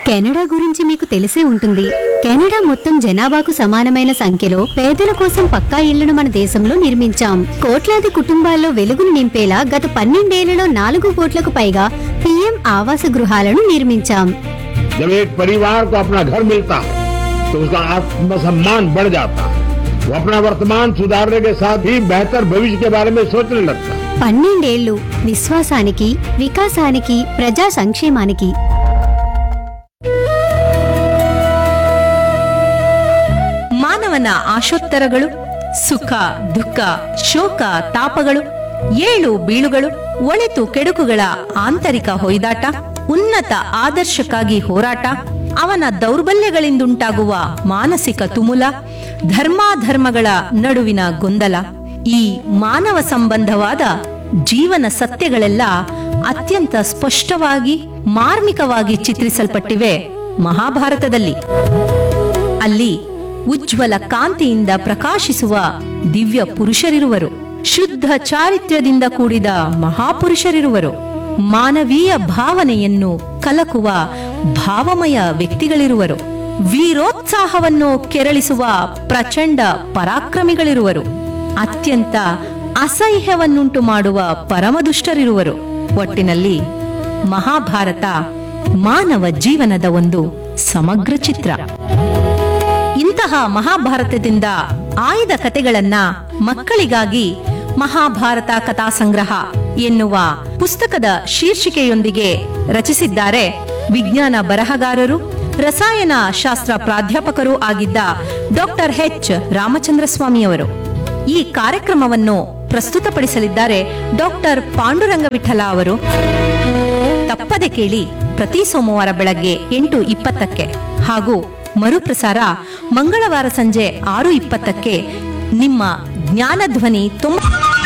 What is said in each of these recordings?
Canada గురించి మీకు తెలిసే ఉంటుంది కెనడా మొత్తం జనాభాకు సమానమైన సంఖ్యలో పేదల కోసం పక్కా ఇళ్లను మన దేశంలో నిర్మించాం కోట్లాది కుటుంబాల్లో వెలుగును నింపేలా గత పన్నెండేళ్లలో నాలుగు కోట్లకు పైగా పీఎం ఆవాస గృహాలను నిర్మించాం जब एक परिवार को अपना घर मिलता है तो उसका आत्मसम्मान बढ़ जाता है वो अपना वर्तमान सुधारने के साथ ही बेहतर भविष्य के बारे में सोचने लगता है పన్నెండేళ్లు విశ్వాసానికి వికాసానికి ప్రజా సంక్షేమానికి ಮಾನವನ ಆಶೋತ್ತರಗಳು ಸುಖ ದುಃಖ ಶೋಕ ತಾಪಗಳು ಏಳು ಬೀಳುಗಳು ಒಳಿತು ಕೆಡುಕುಗಳ ಆಂತರಿಕ ಹೊಯ್ದಾಟ ಉನ್ನತ ಆದರ್ಶಕ್ಕಾಗಿ ಹೋರಾಟ ಅವನ ದೌರ್ಬಲ್ಯಗಳಿಂದುಂಟಾಗುವ ಮಾನಸಿಕ ತುಮುಲ ಧರ್ಮಾಧರ್ಮಗಳ ನಡುವಿನ ಗೊಂದಲ ಈ ಮಾನವ ಸಂಬಂಧವಾದ ಜೀವನ ಸತ್ಯಗಳೆಲ್ಲ ಅತ್ಯಂತ ಸ್ಪಷ್ಟವಾಗಿ ಮಾರ್ಮಿಕವಾಗಿ ಚಿತ್ರಿಸಲ್ಪಟ್ಟಿವೆ ಮಹಾಭಾರತದಲ್ಲಿ ಅಲ್ಲಿ ಉಜ್ವಲ ಕಾಂತಿಯಿಂದ ಪ್ರಕಾಶಿಸುವ ದಿವ್ಯ ಪುರುಷರಿರುವರು ಶುದ್ಧ ಚಾರಿತ್ರ್ಯದಿಂದ ಕೂಡಿದ ಮಹಾಪುರುಷರಿರುವರು ಮಾನವೀಯ ಭಾವನೆಯನ್ನು ಕಲಕುವ ಭಾವಮಯ ವ್ಯಕ್ತಿಗಳಿರುವರು ವೀರೋತ್ಸಾಹವನ್ನು ಕೆರಳಿಸುವ ಪ್ರಚಂಡ ಪರಾಕ್ರಮಿಗಳಿರುವರು ಅತ್ಯಂತ ಅಸಹ್ಯವನ್ನುಂಟು ಮಾಡುವ ಪರಮದುಷ್ಟರಿರುವರು ಒಟ್ಟಿನಲ್ಲಿ ಮಹಾಭಾರತ ಮಾನವ ಜೀವನದ ಒಂದು ಸಮಗ್ರ ಚಿತ್ರ ಇಂತಹ ಮಹಾಭಾರತದಿಂದ ಆಯ್ದ ಕತೆಗಳನ್ನ ಮಕ್ಕಳಿಗಾಗಿ ಮಹಾಭಾರತ ಕಥಾ ಸಂಗ್ರಹ ಎನ್ನುವ ಪುಸ್ತಕದ ಶೀರ್ಷಿಕೆಯೊಂದಿಗೆ ರಚಿಸಿದ್ದಾರೆ ವಿಜ್ಞಾನ ಬರಹಗಾರರು ರಸಾಯನ ಶಾಸ್ತ್ರ ಪ್ರಾಧ್ಯಾಪಕರೂ ಆಗಿದ್ದ ಡಾಕ್ಟರ್ ಎಚ್ ರಾಮಚಂದ್ರ ಸ್ವಾಮಿಯವರು ಈ ಕಾರ್ಯಕ್ರಮವನ್ನು ಪ್ರಸ್ತುತಪಡಿಸಲಿದ್ದಾರೆ ಡಾಕ್ಟರ್ ಪಾಂಡುರಂಗ ವಿಠಲ ಅವರು ತಪ್ಪದೆ ಕೇಳಿ ಪ್ರತಿ ಸೋಮವಾರ ಬೆಳಗ್ಗೆ ಎಂಟು ಇಪ್ಪತ್ತಕ್ಕೆ ಹಾಗೂ ಮರುಪ್ರಸಾರ ಮಂಗಳವಾರ ಸಂಜೆ ಆರು ಇಪ್ಪತ್ತಕ್ಕೆ ನಿಮ್ಮ ಜ್ಞಾನಧ್ವನಿ ತುಂಬ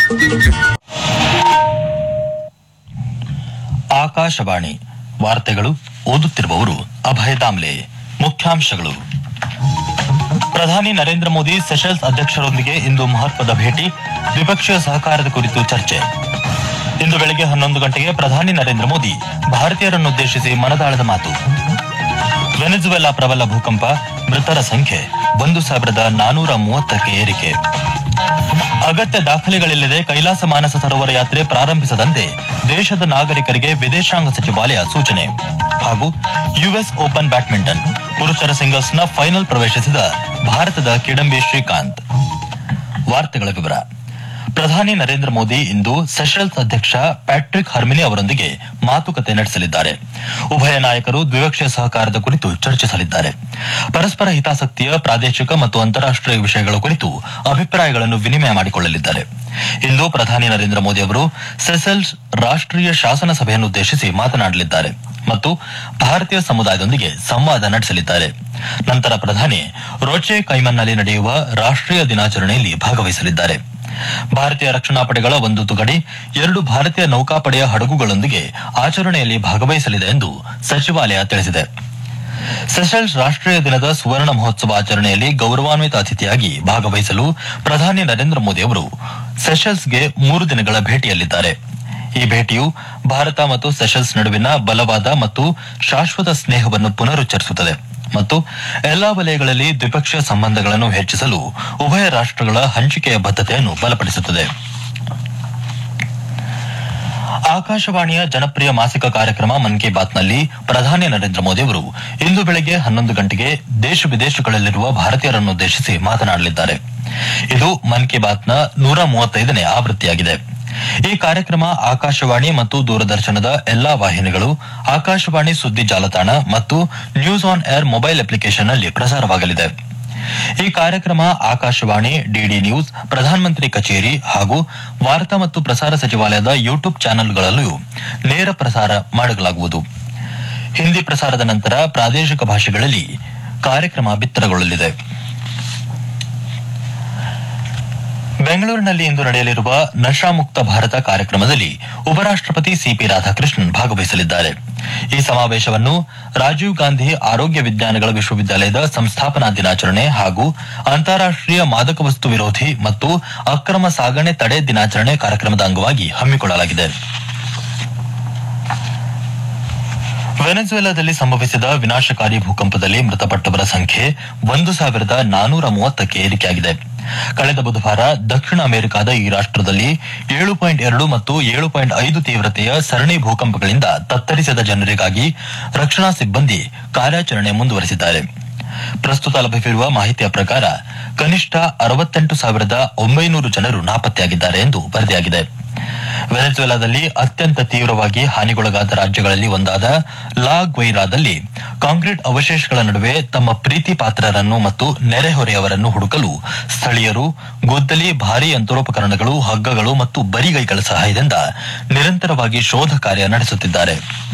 ಆಕಾಶವಾಣಿ ವಾರ್ತೆಗಳು ಓದುತ್ತಿರುವವರು ಅಭಯ ದಾಮ್ಲೆ ಮುಖ್ಯಾಂಶಗಳು ಪ್ರಧಾನಿ ನರೇಂದ್ರ ಮೋದಿ ಸೆಷಲ್ಸ್ ಅಧ್ಯಕ್ಷರೊಂದಿಗೆ ಇಂದು ಮಹತ್ವದ ಭೇಟಿ ದ್ವಿಪಕ್ಷೀಯ ಸಹಕಾರದ ಕುರಿತು ಚರ್ಚೆ ಇಂದು ಬೆಳಗ್ಗೆ ಹನ್ನೊಂದು ಗಂಟೆಗೆ ಪ್ರಧಾನಿ ನರೇಂದ್ರ ಮೋದಿ ಭಾರತೀಯರನ್ನುದ್ದೇಶಿಸಿ ಮನದಾಳದ ಮಾತು ವೆನೆಜುವೆಲಾ ಪ್ರಬಲ ಭೂಕಂಪ ಮೃತರ ಸಂಖ್ಯೆ ಒಂದು ಸಾವಿರದ ನಾನೂರ ಮೂವತ್ತಕ್ಕೆ ಏರಿಕೆ ಅಗತ್ಯ ದಾಖಲೆಗಳಿಲ್ಲದೆ ಕೈಲಾಸ ಮಾನಸ ಸರೋವರ ಯಾತ್ರೆ ಪ್ರಾರಂಭಿಸದಂತೆ ದೇಶದ ನಾಗರಿಕರಿಗೆ ವಿದೇಶಾಂಗ ಸಚಿವಾಲಯ ಸೂಚನೆ ಹಾಗೂ ಯುಎಸ್ ಓಪನ್ ಬ್ಯಾಡ್ಮಿಂಟನ್ ಪುರುಷರ ಸಿಂಗಲ್ಸ್ನ ಫೈನಲ್ ಪ್ರವೇಶಿಸಿದ ಭಾರತದ ಕಿಡಂಬಿ ಶ್ರೀಕಾಂತ್ ವಾರ್ತೆಗಳ ವಿವರ ಪ್ರಧಾನಿ ನರೇಂದ್ರ ಮೋದಿ ಇಂದು ಸೆಷಲ್ಸ್ ಅಧ್ಯಕ್ಷ ಪ್ಯಾಟ್ರಿಕ್ ಹರ್ಮಿನಿ ಅವರೊಂದಿಗೆ ಮಾತುಕತೆ ನಡೆಸಲಿದ್ದಾರೆ ಉಭಯ ನಾಯಕರು ದ್ವಿಪಕ್ಷೀಯ ಸಹಕಾರದ ಕುರಿತು ಚರ್ಚಿಸಲಿದ್ದಾರೆ ಪರಸ್ಪರ ಹಿತಾಸಕ್ತಿಯ ಪ್ರಾದೇಶಿಕ ಮತ್ತು ಅಂತಾರಾಷ್ಟೀಯ ವಿಷಯಗಳ ಕುರಿತು ಅಭಿಪ್ರಾಯಗಳನ್ನು ವಿನಿಮಯ ಮಾಡಿಕೊಳ್ಳಲಿದ್ದಾರೆ ಇಂದು ಪ್ರಧಾನಿ ನರೇಂದ್ರ ಮೋದಿ ಅವರು ಸೆಸೆಲ್ಸ್ ರಾಷ್ಟೀಯ ಶಾಸನ ಸಭೆಯನ್ನುದ್ದೇಶಿಸಿ ಮಾತನಾಡಲಿದ್ದಾರೆ ಮತ್ತು ಭಾರತೀಯ ಸಮುದಾಯದೊಂದಿಗೆ ಸಂವಾದ ನಡೆಸಲಿದ್ದಾರೆ ನಂತರ ಪ್ರಧಾನಿ ರೋಚೆ ಕೈಮನ್ನಲ್ಲಿ ನಡೆಯುವ ರಾಷ್ಟೀಯ ದಿನಾಚರಣೆಯಲ್ಲಿ ಭಾಗವಹಿಸಲಿದ್ದಾರೆ ಭಾರತೀಯ ರಕ್ಷಣಾ ಪಡೆಗಳ ಒಂದು ತುಕಡಿ ಎರಡು ಭಾರತೀಯ ನೌಕಾಪಡೆಯ ಹಡಗುಗಳೊಂದಿಗೆ ಆಚರಣೆಯಲ್ಲಿ ಭಾಗವಹಿಸಲಿದೆ ಎಂದು ಸಚಿವಾಲಯ ತಿಳಿಸಿದೆ ಸೆಷಲ್ಸ್ ರಾಷ್ಟೀಯ ದಿನದ ಸುವರ್ಣ ಮಹೋತ್ಸವ ಆಚರಣೆಯಲ್ಲಿ ಗೌರವಾನ್ವಿತ ಅತಿಥಿಯಾಗಿ ಭಾಗವಹಿಸಲು ಪ್ರಧಾನಿ ನರೇಂದ್ರ ಮೋದಿ ಅವರು ಸೆಷಲ್ಸ್ಗೆ ಮೂರು ದಿನಗಳ ಭೇಟಿಯಲ್ಲಿದ್ದಾರೆ ಈ ಭೇಟಿಯು ಭಾರತ ಮತ್ತು ಸೆಷಲ್ಸ್ ನಡುವಿನ ಬಲವಾದ ಮತ್ತು ಶಾಶ್ವತ ಸ್ನೇಹವನ್ನು ಪುನರುಚ್ಚರಿಸುತ್ತದೆ ಮತ್ತು ಎಲ್ಲಾ ವಲಯಗಳಲ್ಲಿ ದ್ವಿಪಕ್ಷೀಯ ಸಂಬಂಧಗಳನ್ನು ಹೆಚ್ಚಿಸಲು ಉಭಯ ರಾಷ್ಟಗಳ ಹಂಚಿಕೆಯ ಬದ್ಧತೆಯನ್ನು ಬಲಪಡಿಸುತ್ತದೆ ಆಕಾಶವಾಣಿಯ ಜನಪ್ರಿಯ ಮಾಸಿಕ ಕಾರ್ಯಕ್ರಮ ಮನ್ ಕಿ ಬಾತ್ನಲ್ಲಿ ಪ್ರಧಾನಿ ನರೇಂದ್ರ ಮೋದಿ ಅವರು ಇಂದು ಬೆಳಗ್ಗೆ ಹನ್ನೊಂದು ಗಂಟೆಗೆ ದೇಶ ವಿದೇಶಗಳಲ್ಲಿರುವ ಭಾರತೀಯರನ್ನುದ್ದೇಶಿಸಿ ಮಾತನಾಡಲಿದ್ದಾರೆ ಇದು ಮನ್ ಕಿ ಬಾತ್ನ ನೂರ ಮೂವತ್ತೈದನೇ ಆವೃತ್ತಿಯಾಗಿದೆ ಈ ಕಾರ್ಯಕ್ರಮ ಆಕಾಶವಾಣಿ ಮತ್ತು ದೂರದರ್ಶನದ ಎಲ್ಲಾ ವಾಹಿನಿಗಳು ಆಕಾಶವಾಣಿ ಸುದ್ದಿ ಜಾಲತಾಣ ಮತ್ತು ನ್ಯೂಸ್ ಆನ್ ಏರ್ ಮೊಬೈಲ್ ಅಪ್ಲಿಕೇಶನ್ನಲ್ಲಿ ಪ್ರಸಾರವಾಗಲಿದೆ ಈ ಕಾರ್ಯಕ್ರಮ ಆಕಾಶವಾಣಿ ಡಿಡಿ ನ್ಯೂಸ್ ಪ್ರಧಾನಮಂತ್ರಿ ಕಚೇರಿ ಹಾಗೂ ವಾರ್ತಾ ಮತ್ತು ಪ್ರಸಾರ ಸಚಿವಾಲಯದ ಯೂಟ್ಯೂಬ್ ಚಾನೆಲ್ಗಳಲ್ಲೂ ನೇರ ಪ್ರಸಾರ ಮಾಡಲಾಗುವುದು ಹಿಂದಿ ಪ್ರಸಾರದ ನಂತರ ಪ್ರಾದೇಶಿಕ ಭಾಷೆಗಳಲ್ಲಿ ಕಾರ್ಯಕ್ರಮ ಬಿತ್ತರಗೊಳ್ಳಲಿದೆ ಬೆಂಗಳೂರಿನಲ್ಲಿ ಇಂದು ನಡೆಯಲಿರುವ ನಶಾಮುಕ್ತ ಭಾರತ ಕಾರ್ಯಕ್ರಮದಲ್ಲಿ ಉಪರಾಷ್ಟಪತಿ ಸಿಪಿ ರಾಧಾಕೃಷ್ಣನ್ ಭಾಗವಹಿಸಲಿದ್ದಾರೆ ಈ ಸಮಾವೇಶವನ್ನು ರಾಜೀವ್ ಗಾಂಧಿ ಆರೋಗ್ಯ ವಿಜ್ಞಾನಗಳ ವಿಶ್ವವಿದ್ಯಾಲಯದ ಸಂಸ್ಥಾಪನಾ ದಿನಾಚರಣೆ ಹಾಗೂ ಅಂತಾರಾಷ್ಟೀಯ ಮಾದಕ ವಸ್ತು ವಿರೋಧಿ ಮತ್ತು ಅಕ್ರಮ ಸಾಗಣೆ ತಡೆ ದಿನಾಚರಣೆ ಕಾರ್ಯಕ್ರಮದ ಅಂಗವಾಗಿ ಹಮ್ಮಿಕೊಳ್ಳಲಾಗಿದೆ ವೆನೆಜುವೆಲಾದಲ್ಲಿ ಸಂಭವಿಸಿದ ವಿನಾಶಕಾರಿ ಭೂಕಂಪದಲ್ಲಿ ಮೃತಪಟ್ಟವರ ಸಂಖ್ಯೆ ಒಂದು ಸಾವಿರದ ನಾನೂರ ಮೂವತ್ತಕ್ಕೆ ಏರಿಕೆಯಾಗಿದೆ ಕಳೆದ ಬುಧವಾರ ದಕ್ಷಿಣ ಅಮೆರಿಕದ ಈ ರಾಷ್ಟದಲ್ಲಿ ಏಳು ಪಾಯಿಂಟ್ ಎರಡು ಮತ್ತು ಏಳು ಪಾಯಿಂಟ್ ಐದು ತೀವ್ರತೆಯ ಸರಣಿ ಭೂಕಂಪಗಳಿಂದ ತತ್ತರಿಸಿದ ಜನರಿಗಾಗಿ ರಕ್ಷಣಾ ಸಿಬ್ಬಂದಿ ಕಾರ್ಯಾಚರಣೆ ಮುಂದುವರೆಸಿದ್ದಾರೆ ಪ್ರಸ್ತುತ ಲಭ್ಯವಿರುವ ಮಾಹಿತಿಯ ಪ್ರಕಾರ ಕನಿಷ್ಠ ಅರವತ್ತೆಂಟು ಸಾವಿರದ ಒಂಬೈನೂರು ಜನರು ನಾಪತ್ತೆಯಾಗಿದ್ದಾರೆ ಎಂದು ವರದಿಯಾಗಿದೆ ವೆನೆಜುವೆಲಾದಲ್ಲಿ ಅತ್ಯಂತ ತೀವ್ರವಾಗಿ ಹಾನಿಗೊಳಗಾದ ರಾಜ್ಯಗಳಲ್ಲಿ ಒಂದಾದ ಲಾ ಗ್ವೈರಾದಲ್ಲಿ ಕಾಂಕ್ರೀಟ್ ಅವಶೇಷಗಳ ನಡುವೆ ತಮ್ಮ ಪ್ರೀತಿ ಪಾತ್ರರನ್ನು ಮತ್ತು ನೆರೆಹೊರೆಯವರನ್ನು ಹುಡುಕಲು ಸ್ಥಳೀಯರು ಗುದ್ದಲಿ ಭಾರೀ ಯಂತ್ರೋಪಕರಣಗಳು ಹಗ್ಗಗಳು ಮತ್ತು ಬರಿಗೈಗಳ ಸಹಾಯದಿಂದ ನಿರಂತರವಾಗಿ ಶೋಧ ಕಾರ್ಯ ನಡೆಸುತ್ತಿದ್ದಾರೆ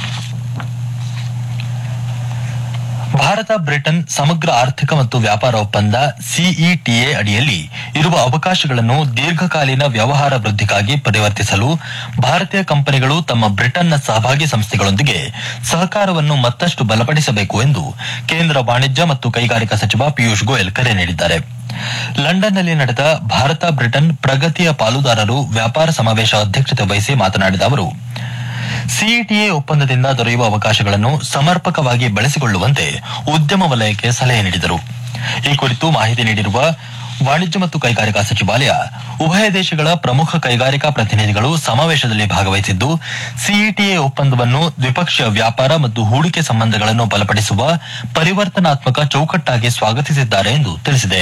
ಭಾರತ ಬ್ರಿಟನ್ ಸಮಗ್ರ ಆರ್ಥಿಕ ಮತ್ತು ವ್ಯಾಪಾರ ಒಪ್ಪಂದ ಸಿಇಟಿಎ ಅಡಿಯಲ್ಲಿ ಇರುವ ಅವಕಾಶಗಳನ್ನು ದೀರ್ಘಕಾಲೀನ ವ್ಯವಹಾರ ವೃದ್ಧಿಗಾಗಿ ಪರಿವರ್ತಿಸಲು ಭಾರತೀಯ ಕಂಪನಿಗಳು ತಮ್ಮ ಬ್ರಿಟನ್ನ ಸಹಭಾಗಿ ಸಂಸ್ಥೆಗಳೊಂದಿಗೆ ಸಹಕಾರವನ್ನು ಮತ್ತಷ್ಟು ಬಲಪಡಿಸಬೇಕು ಎಂದು ಕೇಂದ್ರ ವಾಣಿಜ್ಯ ಮತ್ತು ಕೈಗಾರಿಕಾ ಸಚಿವ ಪಿಯೂಷ್ ಗೋಯಲ್ ಕರೆ ನೀಡಿದ್ದಾರೆ ಲಂಡನ್ನಲ್ಲಿ ನಡೆದ ಭಾರತ ಬ್ರಿಟನ್ ಪ್ರಗತಿಯ ಪಾಲುದಾರರು ವ್ಯಾಪಾರ ಸಮಾವೇಶ ಅಧ್ಯಕ್ಷತೆ ವಹಿಸಿ ಮಾತನಾಡಿದ ಅವರು ಸಿಇಟಿಎ ಒಪ್ಪಂದದಿಂದ ದೊರೆಯುವ ಅವಕಾಶಗಳನ್ನು ಸಮರ್ಪಕವಾಗಿ ಬಳಸಿಕೊಳ್ಳುವಂತೆ ಉದ್ಯಮ ವಲಯಕ್ಕೆ ಸಲಹೆ ನೀಡಿದರು ಈ ಕುರಿತು ಮಾಹಿತಿ ನೀಡಿರುವ ವಾಣಿಜ್ಯ ಮತ್ತು ಕೈಗಾರಿಕಾ ಸಚಿವಾಲಯ ಉಭಯ ದೇಶಗಳ ಪ್ರಮುಖ ಕೈಗಾರಿಕಾ ಪ್ರತಿನಿಧಿಗಳು ಸಮಾವೇಶದಲ್ಲಿ ಭಾಗವಹಿಸಿದ್ದು ಸಿಇಟಿಎ ಒಪ್ಪಂದವನ್ನು ದ್ವಿಪಕ್ಷೀಯ ವ್ಯಾಪಾರ ಮತ್ತು ಹೂಡಿಕೆ ಸಂಬಂಧಗಳನ್ನು ಬಲಪಡಿಸುವ ಪರಿವರ್ತನಾತ್ಮಕ ಚೌಕಟ್ಟಾಗಿ ಸ್ವಾಗತಿಸಿದ್ದಾರೆ ಎಂದು ತಿಳಿಸಿದೆ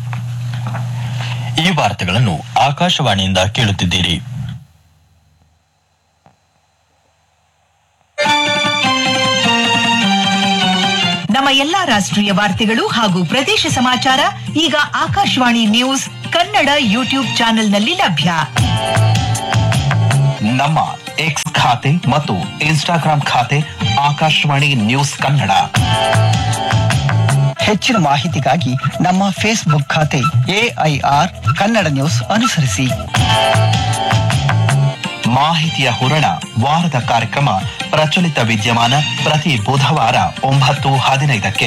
ಈ ವಾರ್ತೆಗಳನ್ನು ಆಕಾಶವಾಣಿಯಿಂದ ಕೇಳುತ್ತಿದ್ದೀರಿ ನಮ್ಮ ಎಲ್ಲಾ ರಾಷ್ಟ್ರೀಯ ವಾರ್ತೆಗಳು ಹಾಗೂ ಪ್ರದೇಶ ಸಮಾಚಾರ ಈಗ ಆಕಾಶವಾಣಿ ನ್ಯೂಸ್ ಕನ್ನಡ ಯೂಟ್ಯೂಬ್ ಚಾನೆಲ್ನಲ್ಲಿ ಲಭ್ಯ ನಮ್ಮ ಎಕ್ಸ್ ಖಾತೆ ಮತ್ತು ಇನ್ಸ್ಟಾಗ್ರಾಂ ಖಾತೆ ಆಕಾಶವಾಣಿ ನ್ಯೂಸ್ ಕನ್ನಡ ಹೆಚ್ಚಿನ ಮಾಹಿತಿಗಾಗಿ ನಮ್ಮ ಫೇಸ್ಬುಕ್ ಖಾತೆ ಎಐಆರ್ ಕನ್ನಡ ನ್ಯೂಸ್ ಅನುಸರಿಸಿ ಮಾಹಿತಿಯ ಹೂರಣ ವಾರದ ಕಾರ್ಯಕ್ರಮ ಪ್ರಚಲಿತ ವಿದ್ಯಮಾನ ಪ್ರತಿ ಬುಧವಾರ ಒಂಬತ್ತು ಹದಿನೈದಕ್ಕೆ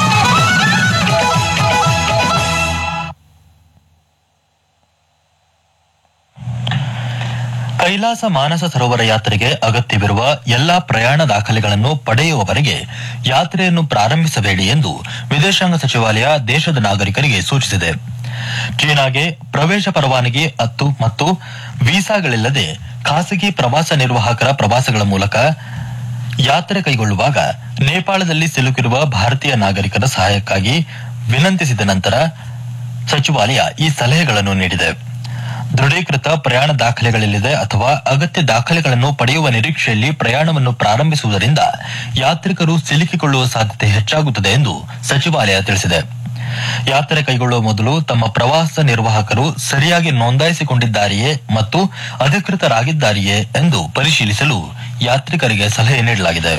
ಕೈಲಾಸ ಮಾನಸ ಸರೋವರ ಯಾತ್ರೆಗೆ ಅಗತ್ಯವಿರುವ ಎಲ್ಲಾ ಪ್ರಯಾಣ ದಾಖಲೆಗಳನ್ನು ಪಡೆಯುವವರೆಗೆ ಯಾತ್ರೆಯನ್ನು ಪ್ರಾರಂಭಿಸಬೇಡಿ ಎಂದು ವಿದೇಶಾಂಗ ಸಚಿವಾಲಯ ದೇಶದ ನಾಗರಿಕರಿಗೆ ಸೂಚಿಸಿದೆ ಚೀನಾಗೆ ಪ್ರವೇಶ ಪರವಾನಗಿ ಹತ್ತು ಮತ್ತು ವೀಸಾಗಳಿಲ್ಲದೆ ಖಾಸಗಿ ಪ್ರವಾಸ ನಿರ್ವಾಹಕರ ಪ್ರವಾಸಗಳ ಮೂಲಕ ಯಾತ್ರೆ ಕೈಗೊಳ್ಳುವಾಗ ನೇಪಾಳದಲ್ಲಿ ಸಿಲುಕಿರುವ ಭಾರತೀಯ ನಾಗರಿಕರ ಸಹಾಯಕ್ಕಾಗಿ ವಿನಂತಿಸಿದ ನಂತರ ಸಚಿವಾಲಯ ಈ ಸಲಹೆಗಳನ್ನು ನೀಡಿದೆ ದೃಢೀಕೃತ ಪ್ರಯಾಣ ದಾಖಲೆಗಳಿಲ್ಲದೆ ಅಥವಾ ಅಗತ್ಯ ದಾಖಲೆಗಳನ್ನು ಪಡೆಯುವ ನಿರೀಕ್ಷೆಯಲ್ಲಿ ಪ್ರಯಾಣವನ್ನು ಪ್ರಾರಂಭಿಸುವುದರಿಂದ ಯಾತ್ರಿಕರು ಸಿಲುಕಿಕೊಳ್ಳುವ ಸಾಧ್ಯತೆ ಹೆಚ್ಚಾಗುತ್ತದೆ ಎಂದು ಸಚಿವಾಲಯ ತಿಳಿಸಿದೆ ಯಾತ್ರೆ ಕೈಗೊಳ್ಳುವ ಮೊದಲು ತಮ್ಮ ಪ್ರವಾಸ ನಿರ್ವಾಹಕರು ಸರಿಯಾಗಿ ನೋಂದಾಯಿಸಿಕೊಂಡಿದ್ದಾರೆಯೇ ಮತ್ತು ಅಧಿಕೃತರಾಗಿದ್ದಾರೆಯೇ ಎಂದು ಪರಿಶೀಲಿಸಲು ಯಾತ್ರಿಕರಿಗೆ ಸಲಹೆ ನೀಡಲಾಗಿದೆ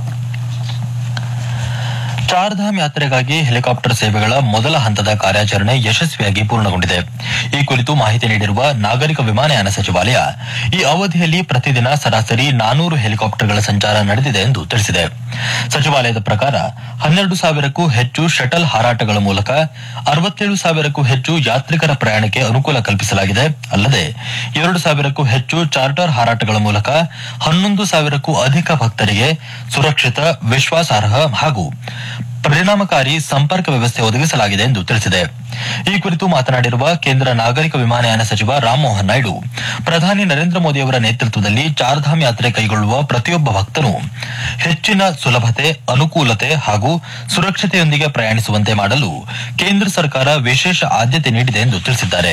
ಚಾರ್ಧಾಮ್ ಯಾತ್ರೆಗಾಗಿ ಹೆಲಿಕಾಪ್ಟರ್ ಸೇವೆಗಳ ಮೊದಲ ಹಂತದ ಕಾರ್ಯಾಚರಣೆ ಯಶಸ್ವಿಯಾಗಿ ಪೂರ್ಣಗೊಂಡಿದೆ ಈ ಕುರಿತು ಮಾಹಿತಿ ನೀಡಿರುವ ನಾಗರಿಕ ವಿಮಾನಯಾನ ಸಚಿವಾಲಯ ಈ ಅವಧಿಯಲ್ಲಿ ಪ್ರತಿದಿನ ಸರಾಸರಿ ನಾನೂರು ಹೆಲಿಕಾಪ್ಟರ್ಗಳ ಸಂಚಾರ ನಡೆದಿದೆ ಎಂದು ತಿಳಿಸಿದೆ ಸಚಿವಾಲಯದ ಪ್ರಕಾರ ಹನ್ನೆರಡು ಸಾವಿರಕ್ಕೂ ಹೆಚ್ಚು ಶಟಲ್ ಹಾರಾಟಗಳ ಮೂಲಕ ಅರವತ್ತೇಳು ಸಾವಿರಕ್ಕೂ ಹೆಚ್ಚು ಯಾತ್ರಿಕರ ಪ್ರಯಾಣಕ್ಕೆ ಅನುಕೂಲ ಕಲ್ಪಿಸಲಾಗಿದೆ ಅಲ್ಲದೆ ಎರಡು ಸಾವಿರಕ್ಕೂ ಹೆಚ್ಚು ಚಾರ್ಟರ್ ಹಾರಾಟಗಳ ಮೂಲಕ ಹನ್ನೊಂದು ಸಾವಿರಕ್ಕೂ ಅಧಿಕ ಭಕ್ತರಿಗೆ ಸುರಕ್ಷಿತ ವಿಶ್ವಾಸಾರ್ಹ ಹಾಗೂ ಪರಿಣಾಮಕಾರಿ ಸಂಪರ್ಕ ವ್ಯವಸ್ಥೆ ಒದಗಿಸಲಾಗಿದೆ ಎಂದು ತಿಳಿಸಿದೆ ಈ ಕುರಿತು ಮಾತನಾಡಿರುವ ಕೇಂದ್ರ ನಾಗರಿಕ ವಿಮಾನಯಾನ ಸಚಿವ ರಾಮಮೋಹನ್ ನಾಯ್ಡು ಪ್ರಧಾನಿ ನರೇಂದ್ರ ಮೋದಿ ಅವರ ನೇತೃತ್ವದಲ್ಲಿ ಚಾರ್ಧಾಮ್ ಯಾತ್ರೆ ಕೈಗೊಳ್ಳುವ ಪ್ರತಿಯೊಬ್ಬ ಭಕ್ತನು ಹೆಚ್ಚಿನ ಸುಲಭತೆ ಅನುಕೂಲತೆ ಹಾಗೂ ಸುರಕ್ಷತೆಯೊಂದಿಗೆ ಪ್ರಯಾಣಿಸುವಂತೆ ಮಾಡಲು ಕೇಂದ್ರ ಸರ್ಕಾರ ವಿಶೇಷ ಆದ್ಯತೆ ನೀಡಿದೆ ಎಂದು ತಿಳಿಸಿದ್ದಾರೆ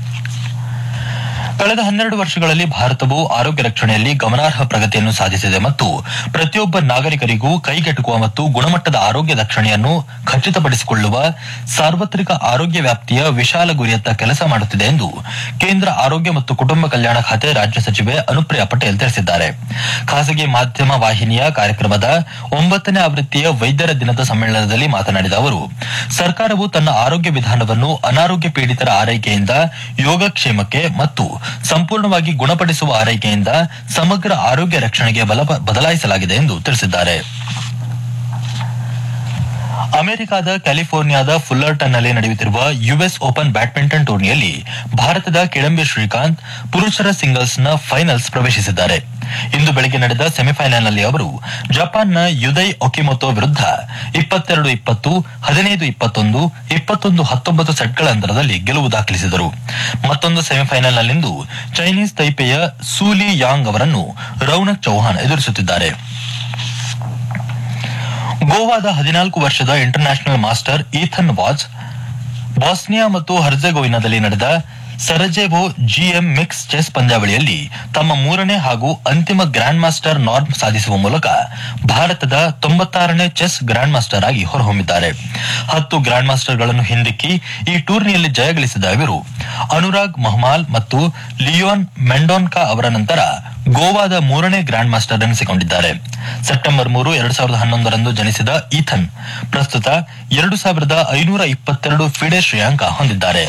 ಕಳೆದ ಹನ್ನೆರಡು ವರ್ಷಗಳಲ್ಲಿ ಭಾರತವು ಆರೋಗ್ಯ ರಕ್ಷಣೆಯಲ್ಲಿ ಗಮನಾರ್ಹ ಪ್ರಗತಿಯನ್ನು ಸಾಧಿಸಿದೆ ಮತ್ತು ಪ್ರತಿಯೊಬ್ಬ ನಾಗರಿಕರಿಗೂ ಕೈಗೆಟುಕುವ ಮತ್ತು ಗುಣಮಟ್ಟದ ಆರೋಗ್ಯ ರಕ್ಷಣೆಯನ್ನು ಖಚಿತಪಡಿಸಿಕೊಳ್ಳುವ ಸಾರ್ವತ್ರಿಕ ಆರೋಗ್ಯ ವ್ಯಾಪ್ತಿಯ ವಿಶಾಲ ಗುರಿಯತ್ತ ಕೆಲಸ ಮಾಡುತ್ತಿದೆ ಎಂದು ಕೇಂದ್ರ ಆರೋಗ್ಯ ಮತ್ತು ಕುಟುಂಬ ಕಲ್ಯಾಣ ಖಾತೆ ರಾಜ್ಯ ಸಚಿವೆ ಅನುಪ್ರಿಯಾ ಪಟೇಲ್ ತಿಳಿಸಿದ್ದಾರೆ ಖಾಸಗಿ ಮಾಧ್ಯಮ ವಾಹಿನಿಯ ಕಾರ್ಯಕ್ರಮದ ಒಂಬತ್ತನೇ ಆವೃತ್ತಿಯ ವೈದ್ಯರ ದಿನದ ಸಮ್ಮೇಳನದಲ್ಲಿ ಮಾತನಾಡಿದ ಅವರು ಸರ್ಕಾರವು ತನ್ನ ಆರೋಗ್ಯ ವಿಧಾನವನ್ನು ಅನಾರೋಗ್ಯ ಪೀಡಿತರ ಆರೈಕೆಯಿಂದ ಯೋಗಕ್ಷೇಮಕ್ಕೆ ಮತ್ತು ಸಂಪೂರ್ಣವಾಗಿ ಗುಣಪಡಿಸುವ ಆರೈಕೆಯಿಂದ ಸಮಗ್ರ ಆರೋಗ್ಯ ರಕ್ಷಣೆಗೆ ಬಲ ಬದಲಾಯಿಸಲಾಗಿದೆ ಎಂದು ತಿಳಿಸಿದ್ದಾರೆ ಅಮೆರಿಕದ ಕ್ಯಾಲಿಫೋರ್ನಿಯಾದ ಫುಲ್ಲರ್ಟನ್ನಲ್ಲಿ ನಡೆಯುತ್ತಿರುವ ಯುಎಸ್ ಓಪನ್ ಬ್ಯಾಡ್ಮಿಂಟನ್ ಟೂರ್ನಿಯಲ್ಲಿ ಭಾರತದ ಕಿಡಂಬಿ ಶ್ರೀಕಾಂತ್ ಪುರುಷರ ಸಿಂಗಲ್ಸ್ನ ಫೈನಲ್ಸ್ ಪ್ರವೇಶಿಸಿದ್ದಾರೆ ಇಂದು ಬೆಳಗ್ಗೆ ನಡೆದ ಸೆಮಿಫೈನಲ್ನಲ್ಲಿ ಅವರು ಜಪಾನ್ನ ಯುದೈ ಒಕಿಮೊತೊ ವಿರುದ್ಧ ಇಪ್ಪತ್ತೆರಡು ಇಪ್ಪತ್ತು ಹದಿನೈದು ಇಪ್ಪತ್ತೊಂದು ಇಪ್ಪತ್ತೊಂದು ಹತ್ತೊಂಬತ್ತು ಸೆಟ್ಗಳ ಅಂತರದಲ್ಲಿ ಗೆಲುವು ದಾಖಲಿಸಿದರು ಮತ್ತೊಂದು ಸೆಮಿಫೈನಲ್ನಲ್ಲಿಂದು ಚೈನೀಸ್ ತೈಪೆಯ ಸೂಲಿ ಯಾಂಗ್ ಅವರನ್ನು ರೌನಕ್ ಚೌಹಾಣ್ ಎದುರಿಸುತ್ತಿದ್ದಾರೆ ಗೋವಾದ ಹದಿನಾಲ್ಕು ವರ್ಷದ international master Ethan Vaz Bosnia ಮತ್ತು ಹರ್ಜೆಗೋವಿನಾದಲ್ಲಿ ನಡೆದ ಸರಜೆವೋ ಜಿಎಂ ಮಿಕ್ಸ್ ಚೆಸ್ ಪಂದ್ಯಾವಳಿಯಲ್ಲಿ ತಮ್ಮ ಮೂರನೇ ಹಾಗೂ ಅಂತಿಮ ಗ್ರ್ಯಾಂಡ್ ಮಾಸ್ಟರ್ ನಾರ್ಮ್ ಸಾಧಿಸುವ ಮೂಲಕ ಭಾರತದ ತೊಂಬತ್ತಾರನೇ ಚೆಸ್ ಗ್ರ್ಯಾಂಡ್ ಮಾಸ್ಟರ್ ಆಗಿ ಹೊರಹೊಮ್ಮಿದ್ದಾರೆ ಹತ್ತು ಗ್ರ್ಯಾಂಡ್ ಮಾಸ್ಟರ್ಗಳನ್ನು ಹಿಂದಿಕ್ಕಿ ಈ ಟೂರ್ನಿಯಲ್ಲಿ ಜಯಗಳಿಸಿದ ಇವರು ಅನುರಾಗ್ ಮಹಮಾಲ್ ಮತ್ತು ಲಿಯೋನ್ ಮೆಂಡೋನ್ಕಾ ಅವರ ನಂತರ ಗೋವಾದ ಮೂರನೇ ಗ್ರ್ಯಾಂಡ್ ಮಾಸ್ಟರ್ ಎನಿಸಿಕೊಂಡಿದ್ದಾರೆ ಸೆಪ್ಟೆಂಬರ್ ಮೂರು ಎರಡು ಸಾವಿರದ ಹನ್ನೊಂದರಂದು ಜನಿಸಿದ ಈಥನ್ ಪ್ರಸ್ತುತ ಎರಡು ಸಾವಿರದ ಐನೂರ ಇಪ್ಪತ್ತೆರಡು ಫಿಡೆ ಶ್ರೇಯಾಂಕ ಹೊಂದಿದ್ದಾರೆ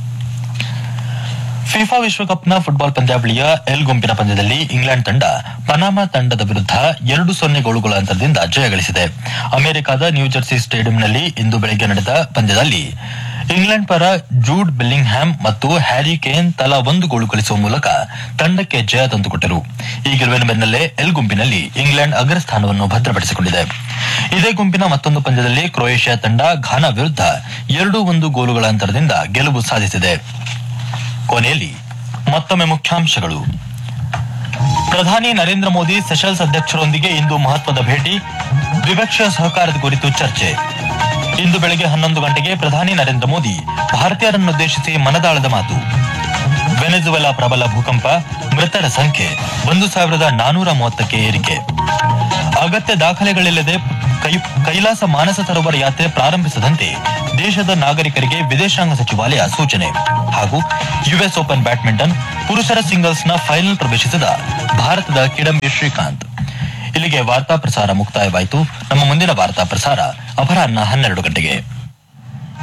ಫಿಫಾ ವಿಶ್ವಕಪ್ನ ಫುಟ್ಬಾಲ್ ಪಂದ್ಯಾವಳಿಯ ಎಲ್ ಗುಂಪಿನ ಪಂದ್ಯದಲ್ಲಿ ಇಂಗ್ಲೆಂಡ್ ತಂಡ ಪನಾಮಾ ತಂಡದ ವಿರುದ್ಧ ಎರಡು ಸೊನ್ನೆ ಗೋಲುಗಳ ಅಂತರದಿಂದ ಜಯಗಳಿಸಿದೆ ಅಮೆರಿಕದ ನ್ಯೂಜೆರ್ಸಿ ಸ್ಟೇಡಿಯಂನಲ್ಲಿ ಇಂದು ಬೆಳಗ್ಗೆ ನಡೆದ ಪಂದ್ಯದಲ್ಲಿ ಇಂಗ್ಲೆಂಡ್ ಪರ ಜೂಡ್ ಬಿಲ್ಲಿಂಗ್ ಹ್ಯಾಮ್ ಮತ್ತು ಹ್ಯಾರಿ ಕೇನ್ ತಲಾ ಒಂದು ಗೋಲು ಗಳಿಸುವ ಮೂಲಕ ತಂಡಕ್ಕೆ ಜಯ ತಂದುಕೊಟ್ಟರು ಈ ಗೆಲುವಿನ ಬೆನ್ನಲ್ಲೇ ಎಲ್ ಗುಂಪಿನಲ್ಲಿ ಇಂಗ್ಲೆಂಡ್ ಅಗ್ರಸ್ಥಾನವನ್ನು ಭದ್ರಪಡಿಸಿಕೊಂಡಿದೆ ಇದೇ ಗುಂಪಿನ ಮತ್ತೊಂದು ಪಂದ್ಯದಲ್ಲಿ ಕ್ರೊಯೇಷಿಯಾ ತಂಡ ಘಾನಾ ವಿರುದ್ಧ ಎರಡು ಒಂದು ಗೋಲುಗಳ ಅಂತರದಿಂದ ಗೆಲುವು ಸಾಧಿಸಿದೆ ಕೊನೆಯಲ್ಲಿ ಮತ್ತೊಮ್ಮೆ ಮುಖ್ಯಾಂಶಗಳು ಪ್ರಧಾನಿ ನರೇಂದ್ರ ಮೋದಿ ಸೆಷಲ್ಸ್ ಅಧ್ಯಕ್ಷರೊಂದಿಗೆ ಇಂದು ಮಹತ್ವದ ಭೇಟಿ ದ್ವಿಪಕ್ಷೀಯ ಸಹಕಾರದ ಕುರಿತು ಚರ್ಚೆ ಇಂದು ಬೆಳಗ್ಗೆ ಹನ್ನೊಂದು ಗಂಟೆಗೆ ಪ್ರಧಾನಿ ನರೇಂದ್ರ ಮೋದಿ ಭಾರತೀಯರನ್ನುದ್ದೇಶಿಸಿ ಮನದಾಳದ ಮಾತು ವೆನೆಜುವೆಲಾ ಪ್ರಬಲ ಭೂಕಂಪ ಮೃತರ ಸಂಖ್ಯೆ ಒಂದು ಸಾವಿರದ ನಾನೂರ ಮೂವತ್ತಕ್ಕೆ ಏರಿಕೆ ಅಗತ್ಯ ದಾಖಲೆಗಳಿಲ್ಲದೆ ಕೈ- ಕೈಲಾಸ ಮಾನಸ ಸರೋವರ ಯಾತ್ರೆ ಪ್ರಾರಂಭಿಸದಂತೆ ದೇಶದ ನಾಗರಿಕರಿಗೆ ವಿದೇಶಾಂಗ ಸಚಿವಾಲಯ ಸೂಚನೆ ಹಾಗೂ ಯುಎಸ್ ಓಪನ್ ಬ್ಯಾಡ್ಮಿಂಟನ್ ಪುರುಷರ ಸಿಂಗಲ್ಸ್ನ ಫೈನಲ್ ಪ್ರವೇಶಿಸಿದ ಭಾರತದ ಕಿಡಂಬಿ ಶ್ರೀಕಾಂತ್ ಇಲ್ಲಿಗೆ ವಾರ್ತಾ ಪ್ರಸಾರ ಮುಕ್ತಾಯವಾಯಿತು ನಮ್ಮ ಮುಂದಿನ ವಾರ್ತಾ ಪ್ರಸಾರ ಅಪರಾಹ್ನ ಹನ್ನೆರಡು ಗಂಟೆಗೆ